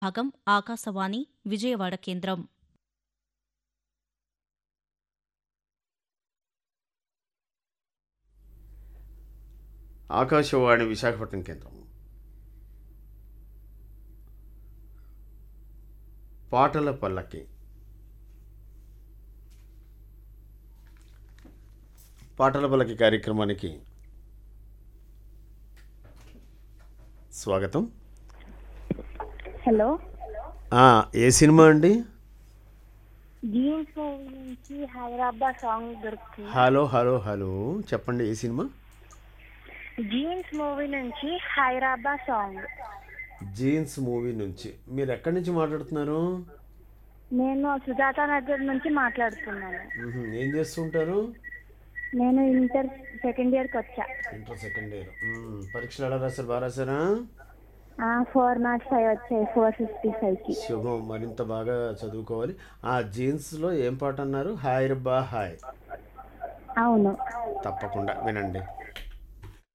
భాగం ఆకాశవాణి విజయవాడ కేంద్రం ఆకాశవాణి విశాఖపట్నం కేంద్రం పాటల పల్లకి పాటల పల్లకి కార్యక్రమానికి స్వాగతం హలో ఆ, ఏ సినిమా అండి జీన్స్ మూవీ నుంచి హైదరాబాద్ సాంగ్ దొరుకుతుంది హలో హలో హలో చెప్పండి ఏ సినిమా జీన్స్ మూవీ నుంచి హైదరాబాద్ సాంగ్ జీన్స్ మూవీ నుంచి మీరు ఎక్కడి నుంచి మాట్లాడుతున్నారు నేను సుజాత నగర్ నుంచి మాట్లాడుతున్నాను మ్హూ. ఏం చేస్తుంటారు నేను ఇంటర్ సెకండ్ ఇయర్కి వచ్చా ఇంటర్ సెకండ్ ఇయర్ మ్మ్. పరీక్షలు ఎలా రాశారు బాగా రాశారా ఫోర్ మార్క్స్ ఫైవ్ వచ్చాయి ఫోర్ ఫిఫ్టీ ఫైవ్కి శుభం మరింత బాగా చదువుకోవాలి ఆ జీన్స్లో ఏం పాట అన్నారు హాయ్ రబ్బా హాయ్ అవును తప్పకుండా వినండి